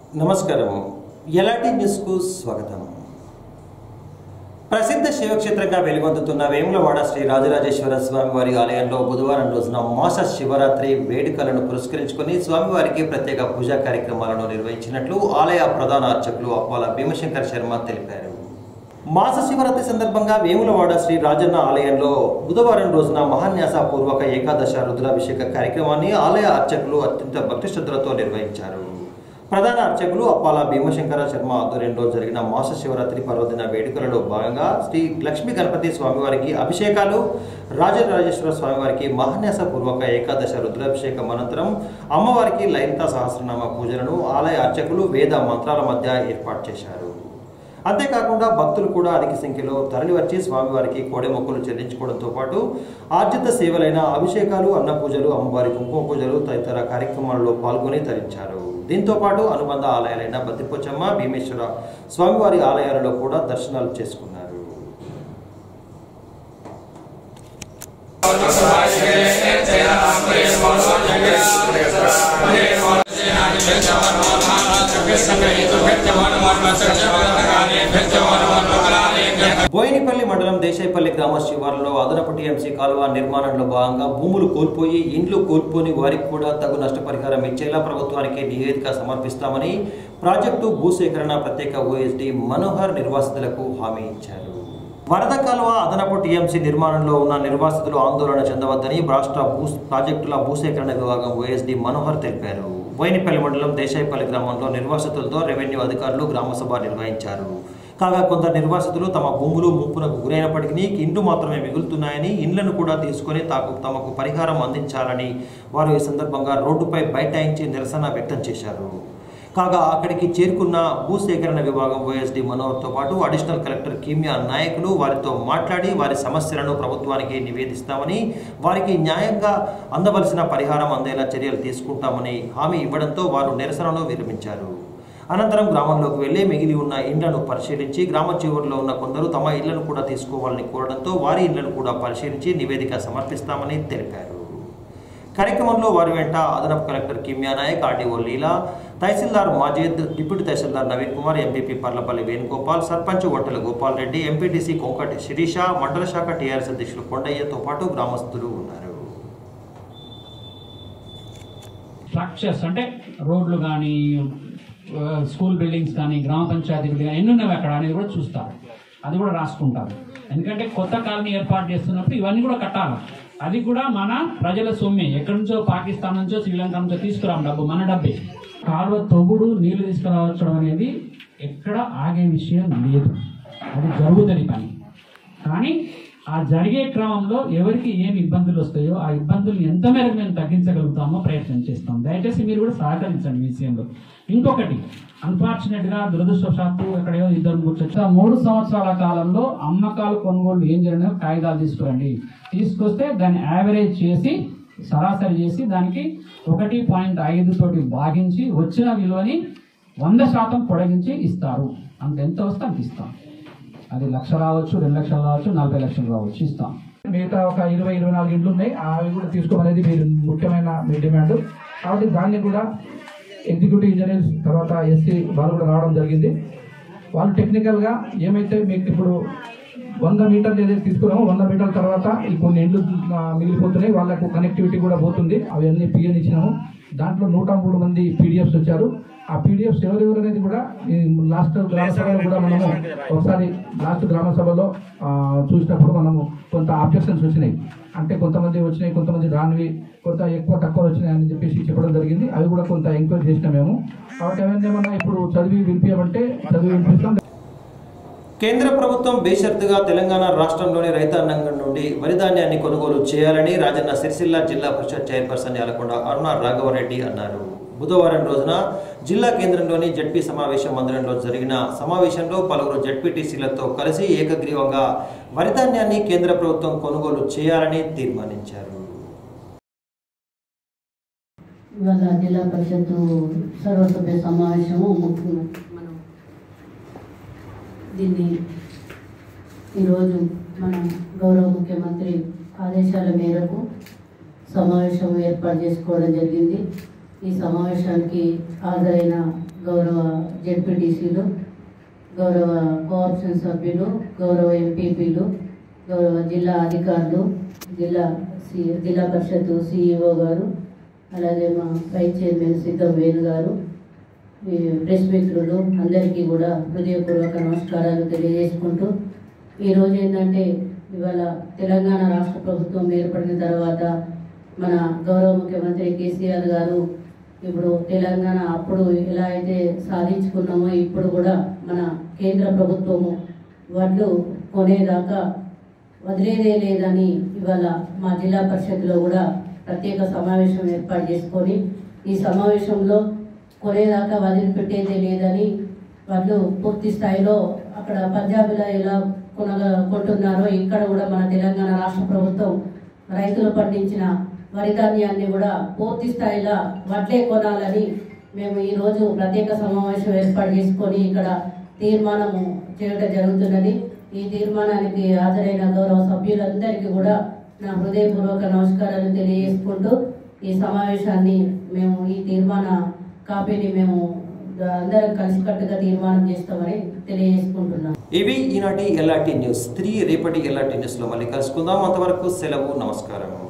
నమస్కారం ఎలాంటి న్యూస్కు స్వాగతం ప్రసిద్ధ శివక్షేత్రంగా వెలుగొందుతున్న వేములవాడ శ్రీ రాజరాజేశ్వర స్వామివారి ఆలయంలో బుధవారం రోజున మాస శివరాత్రి వేడుకలను పురస్కరించుకొని స్వామివారికి ప్రత్యేక పూజా కార్యక్రమాలను నిర్వహించినట్లు ఆలయ ప్రధాన అర్చకులు అప్పాల భీమశంకర్ శర్మ తెలిపారు మాస శివరాత్రి సందర్భంగా వేములవాడ శ్రీ రాజన్న ఆలయంలో బుధవారం రోజున మహాన్యాస పూర్వక ఏకాదశ రుద్రాభిషేక కార్యక్రమాన్ని ఆలయ అర్చకులు అత్యంత భక్తి శ్రద్ధలతో నిర్వహించారు ప్రధాన అర్చకులు అప్పాల భీమశంకర శర్మ ఆధ్వర్యంలో జరిగిన మాస శివరాత్రి పర్వదిన వేడుకలలో భాగంగా శ్రీ లక్ష్మీ గణపతి స్వామివారికి అభిషేకాలు రాజరాజేశ్వర స్వామివారికి మహాన్యాస పూర్వక ఏకాదశ రుద్రాభిషేకం అనంతరం అమ్మవారికి లలిత సహస్రనామ పూజలను ఆలయ అర్చకులు వేద మంత్రాల మధ్య ఏర్పాటు చేశారు అంతేకాకుండా భక్తులు కూడా అధిక సంఖ్యలో తరలివచ్చి స్వామివారికి కోడె మొక్కులు చెల్లించుకోవడంతో పాటు ఆర్జిత సేవలైన అభిషేకాలు అన్న పూజలు అమ్మవారి కుంకుమ పూజలు తదితర కార్యక్రమాల్లో పాల్గొని తరించారు దీంతో పాటు అనుబంధ ఆలయాలైన బద్దిపోచమ్మ భీమేశ్వర స్వామివారి ఆలయాలలో కూడా దర్శనాలు చేసుకున్నారు బోయినపల్లి మండలం దేశాయపల్లి గ్రామ శివారులో అదనపు టీఎంసీ కాలువ నిర్మాణంలో భాగంగా భూములు కోల్పోయి ఇండ్లు కోల్పోని వారికి కూడా తగు నష్టపరిహారం ఇచ్చేలా ప్రభుత్వానికి నివేదిక సమర్పిస్తామని ప్రాజెక్టు భూసేకరణ ప్రత్యేక ఓఎస్డీ మనోహర్ నిర్వాసితులకు హామీ ఇచ్చారు వరద కాలువ అదనపు టీఎంసీ నిర్మాణంలో ఉన్న నిర్వాసితులు ఆందోళన చెందవద్దని రాష్ట్ర భూ ప్రాజెక్టుల భూసేకరణ విభాగం ఓఎస్డీ మనోహర్ తెలిపారు బోయినపల్లి మండలం దేశాయపల్లి గ్రామంలో నిర్వాసితులతో రెవెన్యూ అధికారులు గ్రామసభ నిర్వహించారు కాగా కొందరు నిర్వాసితులు తమ భూములు ముప్పునకు గురైనప్పటికీ ఇండ్లు మాత్రమే మిగులుతున్నాయని ఇండ్లను కూడా తీసుకొని తాకు తమకు పరిహారం అందించాలని వారు ఈ సందర్భంగా రోడ్డుపై బైఠాయించి నిరసన వ్యక్తం చేశారు కాగా అక్కడికి చేరుకున్న భూసేకరణ విభాగం ఓఎస్డీ మనోహర్తో పాటు అడిషనల్ కలెక్టర్ కీమియా నాయకులు వారితో మాట్లాడి వారి సమస్యలను ప్రభుత్వానికి నివేదిస్తామని వారికి న్యాయంగా అందవలసిన పరిహారం అందేలా చర్యలు తీసుకుంటామని హామీ ఇవ్వడంతో వారు నిరసనను విరమించారు అనంతరం గ్రామంలోకి వెళ్లి మిగిలి ఉన్న ఇండ్లను పరిశీలించి గ్రామ చివరిలో ఉన్న కొందరు తమ ఇళ్లను కూడా తీసుకోవాలని కోరడంతో వారి ఇళ్లను కూడా పరిశీలించి నివేదిక సమర్పిస్తామని తెలిపారు కార్యక్రమంలో వారి వెంట అదనపు collector Kimya Nayak RDO Leela tahsildar Majeed deputy tahsildar Naveen Kumar MPP Parlapalli Venugopal sarpanch Ontela Gopal Reddy MPTC Konkati Sirisha మండల శాఖ టీఆర్ఎస్ అధ్యక్షులు కొండయ్యతో పాటు గ్రామస్తులు ఉన్నారు స్ట్రక్చర్స్ అంటే రోడ్లు కానీ స్కూల్ బిల్డింగ్స్ కానీ గ్రామ పంచాయతీ బిల్డింగ్ ఎన్ని ఉన్నవి అక్కడ అనేది కూడా చూస్తారు అది కూడా రాసుకుంటారు ఎందుకంటే కొత్త కాలనీ ఏర్పాటు చేస్తున్నప్పుడు ఇవన్నీ కూడా కట్టాలి అది కూడా మన ప్రజల సొమ్మే ఎక్కడి నుంచో పాకిస్తాన్ నుంచో శ్రీలంక నుంచో తీసుకురాం డబ్బు మన డబ్బే కాలువ తొగుడు నీళ్లు తీసుకురావచ్చడం అనేది ఎక్కడ ఆగే విషయం లేదు అది జరుగుతుంది పని కానీ ఆ జరిగే క్రమంలో ఎవరికి ఏమి ఇబ్బందులు వస్తాయో ఆ ఇబ్బందులు ఎంత మేరకు మేము తగ్గించగలుగుతామో ప్రయత్నం చేస్తాం దయచేసి మీరు కూడా సహకరించండి ఈ విషయంలో ఇంకొకటి అన్ఫార్చునేట్ గా దురదృష్టవశాత్తు ఎక్కడో ఇద్దరు కూర్చొచ్చి మూడు సంవత్సరాల కాలంలో అమ్మకాలు కొనుగోలు ఏం జరిగినా కాగితాలు తీసుకురండి తీసుకొస్తే దాన్ని యావరేజ్ చేసి సరాసరి చేసి దానికి ఒకటి పాయింట్ ఐదు తోటి భాగించి వచ్చిన విలువని వంద శాతం పొడిగించి ఇస్తారు అంత ఎంత వస్తే అంత ఇస్తాం అది లక్ష రావచ్చు రెండు లక్షలు రావచ్చు నలభై లక్షలు రావచ్చు ఇస్తాం మిగతా ఒక ఇరవై ఇరవై నాలుగు ఇండ్లు ఉన్నాయి అవి కూడా తీసుకోమనేది మీరు ముఖ్యమైన మీ డిమాండ్ కాబట్టి దాన్ని కూడా ఎగ్జిక్యూటివ్ ఇంజనీర్స్ తర్వాత ఎస్సీ వాళ్ళు కూడా రావడం జరిగింది వాళ్ళు టెక్నికల్గా ఏమైతే మీకు ఇప్పుడు వంద మీటర్లు ఏదైతే తీసుకున్నామో వంద మీటర్ల తర్వాత ఈ కొన్ని ఇండ్లు ఆ, మిగిలిపోతున్నాయి వాళ్ళకు కనెక్టివిటీ కూడా పోతుంది అవన్నీ పిఎన్ ఇచ్చినాము దాంట్లో నూట మూడు మంది పీడిఎఫ్స్ వచ్చారు ఆ పీడిఎఫ్స్ ఎవరెవరు అనేది కూడా ఈ లాస్ట్ గ్రామ సభలో కూడా మనము ఒకసారి లాస్ట్ గ్రామ సభలో ఆ, చూసినప్పుడు మనము కొంత ఆబ్జెక్షన్స్ వచ్చినాయి అంటే కొంతమంది వచ్చినాయి కొంతమంది రానివి కొంత ఎక్కువ తక్కువ వచ్చినాయి అని చెప్పేసి చెప్పడం జరిగింది అవి కూడా కొంత ఎంక్వైరీ చేసినాం మేము కాబట్టి అవన్నీ ఏమన్నా ఇప్పుడు చదివి వినిపించమంటే చదివి వినిపిస్తాం కేంద్ర ప్రభుత్వం బేషరతుగా తెలంగాణ రాష్ట్రంలోని రైతాంగం నుండి వరి ధాన్యాన్ని కొనుగోలు చేయాలని రాజన్న సిరిసిల్ల జిల్లా పరిషత్ చైర్పర్సన్ యాలకొండ అరుణ రాఘవరెడ్డి అన్నారు బుధవారం రోజున జిల్లా కేంద్రంలోని జడ్పీ సమావేశ మందిరంలో జరిగిన సమావేశంలో పలువురు జడ్పీటీసీలతో కలిసి ఏకగ్రీవంగా వరి ధాన్యాన్ని కేంద్ర ప్రభుత్వం కొనుగోలు చేయాలని తీర్మానించారు ఇవాళ జిల్లా పరిషత్ సర్వసభ్య సమావేశము ముఖ్యంగా మనం దీన్ని ఈరోజు మన గౌరవ ముఖ్యమంత్రి ఆదేశాల మేరకు సమావేశం ఏర్పాటు చేసుకోవడం జరిగింది ఈ సమావేశానికి హాజరైన గౌరవ జెడ్పీటీసీలు గౌరవ కోఆప్షన్ సభ్యులు గౌరవ ఎంపీపీలు గౌరవ జిల్లా అధికారులు జిల్లా సి జిల్లా పరిషత్ సిఇఓ గారు అలాగే మా వైస్ చైర్మన్ సిద్ధం వేణు గారు ఈ ప్రెస్ మిత్రులు అందరికీ కూడా హృదయపూర్వక నమస్కారాలు తెలియజేసుకుంటూ ఈరోజు ఏంటంటే ఇవాళ తెలంగాణ రాష్ట్ర ప్రభుత్వం ఏర్పడిన తర్వాత మన గౌరవ ముఖ్యమంత్రి కేసీఆర్ గారు ఇప్పుడు తెలంగాణ అప్పుడు ఎలా అయితే సాధించుకున్నామో ఇప్పుడు కూడా మన కేంద్ర ప్రభుత్వము వడ్లు కొనేదాకా వదిలేదే లేదని ఇవాళ మా జిల్లా పరిషత్లో కూడా ప్రత్యేక సమావేశం ఏర్పాటు చేసుకొని ఈ సమావేశంలో కొనేదాకా వదిలిపెట్టేదే లేదని వాళ్ళు పూర్తి స్థాయిలో అక్కడ పంజాబ్లో ఎలా కొనగ కొంటున్నారో ఇక్కడ కూడా మన తెలంగాణ రాష్ట్ర ప్రభుత్వం రైతులు పండించిన వరి ధాన్యాన్ని కూడా పూర్తి స్థాయిలో వడ్లే కొనాలని మేము ఈరోజు ప్రత్యేక సమావేశం ఏర్పాటు చేసుకొని ఇక్కడ తీర్మానము చేయడం జరుగుతున్నది ఈ తీర్మానానికి హాజరైన గౌరవ సభ్యులందరికీ కూడా నా హృదయపూర్వక నమస్కారాలు తెలియజేసుకుంటూ ఈ సమావేశాన్ని మేము ఈ తీర్మాన కాపీని మేము అందరం కలిసికట్టుగా తీర్మానం చేస్తామని తెలియజేసుకుంటున్నాం ఇవి ఈనాటి ఎల్ఆర్టీ న్యూస్ త్రీ రేపటి ఎల్ఆర్టీ న్యూస్లో మళ్ళీ కలుసుకుందాం అంతవరకు సెలవు నమస్కారం